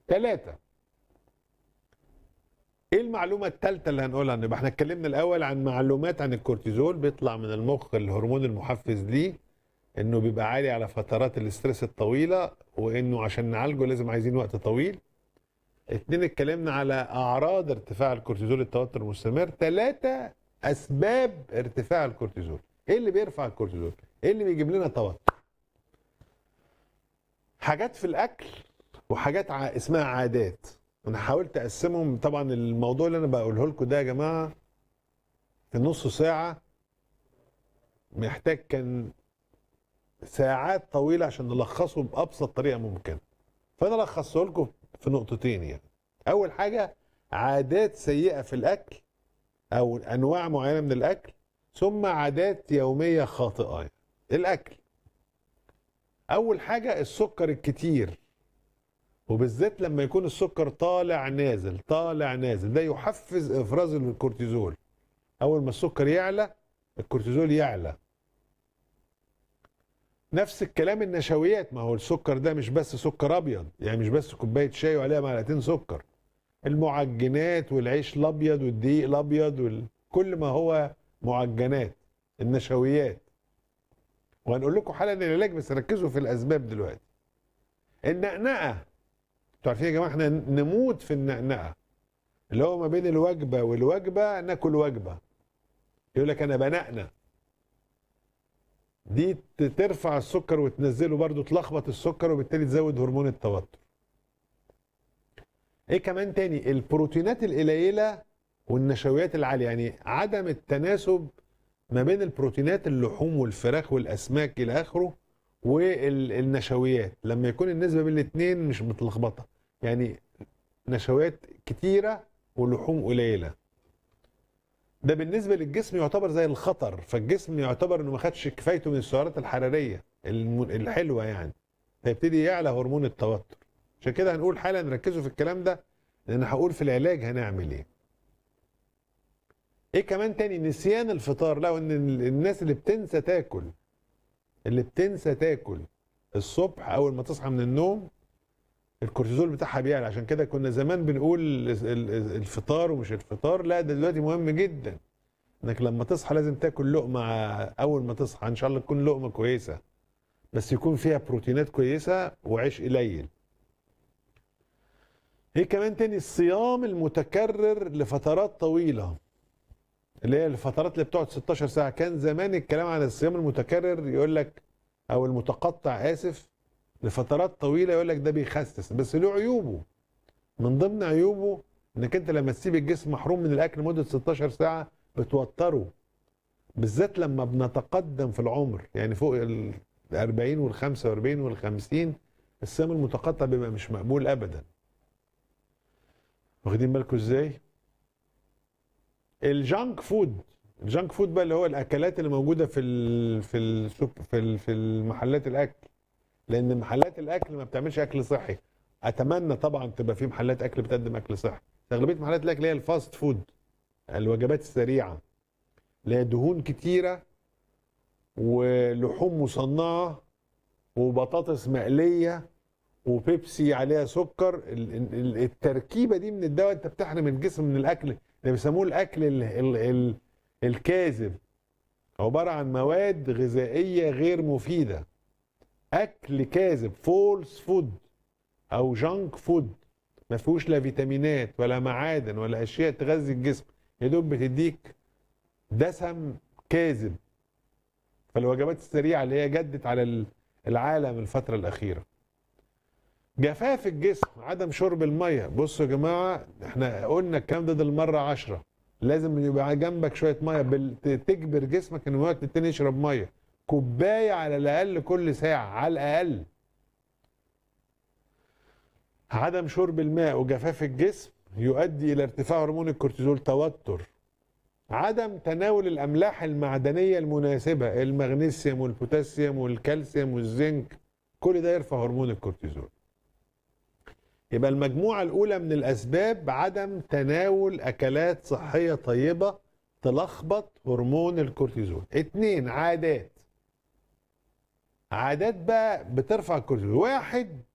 ثلاثة ايه المعلومة الثالثة اللي هنقولها يبقى احنا اتكلمنا الاول عن معلومات عن الكورتيزول بيطلع من المخ الهرمون المحفز ليه انه بيبقى عالي على فترات الاسترس الطويلة وانه عشان نعالجه لازم عايزين وقت طويل اتنين اتكلمنا على اعراض ارتفاع الكورتيزول التوتر المستمر ثلاثة اسباب ارتفاع الكورتيزول ايه اللي بيرفع الكورتيزول ايه اللي بيجيب لنا توتر حاجات في الاكل وحاجات ع... اسمها عادات انا حاولت اقسمهم طبعا الموضوع اللي انا بقوله لكم ده يا جماعه في نص ساعه محتاج كان ساعات طويله عشان نلخصه بابسط طريقه ممكنه فانا لخصته لكم في نقطتين يعني اول حاجه عادات سيئه في الاكل او انواع معينه من الاكل ثم عادات يوميه خاطئه يعني. الاكل اول حاجه السكر الكتير وبالذات لما يكون السكر طالع نازل طالع نازل ده يحفز افراز الكورتيزول اول ما السكر يعلى الكورتيزول يعلى نفس الكلام النشويات ما هو السكر ده مش بس سكر ابيض يعني مش بس كوبايه شاي وعليها معلقتين سكر المعجنات والعيش الابيض والدقيق الابيض وال... كل ما هو معجنات النشويات وهنقول لكم حالا العلاج بس ركزوا في الاسباب دلوقتي النقنقه انتوا عارفين يا جماعه احنا نموت في النقنقه اللي هو ما بين الوجبه والوجبه ناكل وجبه يقول لك انا بنقنق دي ترفع السكر وتنزله برضو تلخبط السكر وبالتالي تزود هرمون التوتر ايه كمان تاني البروتينات القليله والنشويات العاليه يعني عدم التناسب ما بين البروتينات اللحوم والفراخ والاسماك الى اخره والنشويات لما يكون النسبه بين الاثنين مش متلخبطه يعني نشويات كتيره ولحوم قليله ده بالنسبه للجسم يعتبر زي الخطر فالجسم يعتبر انه ما خدش كفايته من السعرات الحراريه الحلوه يعني فيبتدي يعلى هرمون التوتر عشان كده هنقول حالا نركزوا في الكلام ده لان هقول في العلاج هنعمل ايه ايه كمان تاني نسيان الفطار لا ان الناس اللي بتنسى تاكل اللي بتنسى تاكل الصبح اول ما تصحى من النوم الكورتيزول بتاعها بيعلى عشان كده كنا زمان بنقول الفطار ومش الفطار لا ده دلوقتي مهم جدا انك لما تصحى لازم تاكل لقمه اول ما تصحى ان شاء الله تكون لقمه كويسه بس يكون فيها بروتينات كويسه وعيش قليل ايه كمان تاني الصيام المتكرر لفترات طويله اللي هي الفترات اللي بتقعد 16 ساعه كان زمان الكلام عن الصيام المتكرر يقول لك او المتقطع اسف لفترات طويله يقول لك ده بيخسس بس له عيوبه من ضمن عيوبه انك انت لما تسيب الجسم محروم من الاكل لمده 16 ساعه بتوتره بالذات لما بنتقدم في العمر يعني فوق ال 40 وال 45 وال 50 الصيام المتقطع بيبقى مش مقبول ابدا واخدين بالكم ازاي؟ الجانك فود الجانك فود بقى اللي هو الاكلات اللي موجوده في ال في ال في ال في المحلات الاكل لان محلات الاكل ما بتعملش اكل صحي اتمنى طبعا تبقى في محلات اكل بتقدم اكل صحي اغلبيه محلات الاكل هي الفاست فود الوجبات السريعه اللي هي دهون كتيره ولحوم مصنعه وبطاطس مقليه وبيبسي عليها سكر التركيبه دي من الدواء انت بتحرم الجسم من الاكل اللي بيسموه الاكل ال ال ال الكاذب عباره عن مواد غذائيه غير مفيده اكل كاذب فولس فود او جانك فود ما فيهوش لا فيتامينات ولا معادن ولا اشياء تغذي الجسم يا دوب بتديك دسم كاذب فالوجبات السريعه اللي هي جدت على العالم الفتره الاخيره جفاف الجسم عدم شرب الميه بصوا يا جماعه احنا قلنا الكلام ده, ده المره عشرة لازم يبقى جنبك شويه ميه بل... تجبر جسمك ان وقت التاني يشرب ميه كوبايه على الاقل كل ساعه على الاقل عدم شرب الماء وجفاف الجسم يؤدي الى ارتفاع هرمون الكورتيزول توتر عدم تناول الاملاح المعدنيه المناسبه المغنيسيوم والبوتاسيوم والكالسيوم والزنك كل ده يرفع هرمون الكورتيزول يبقى المجموعة الأولى من الأسباب عدم تناول أكلات صحية طيبة تلخبط هرمون الكورتيزول اتنين عادات عادات بقى بترفع الكورتيزول واحد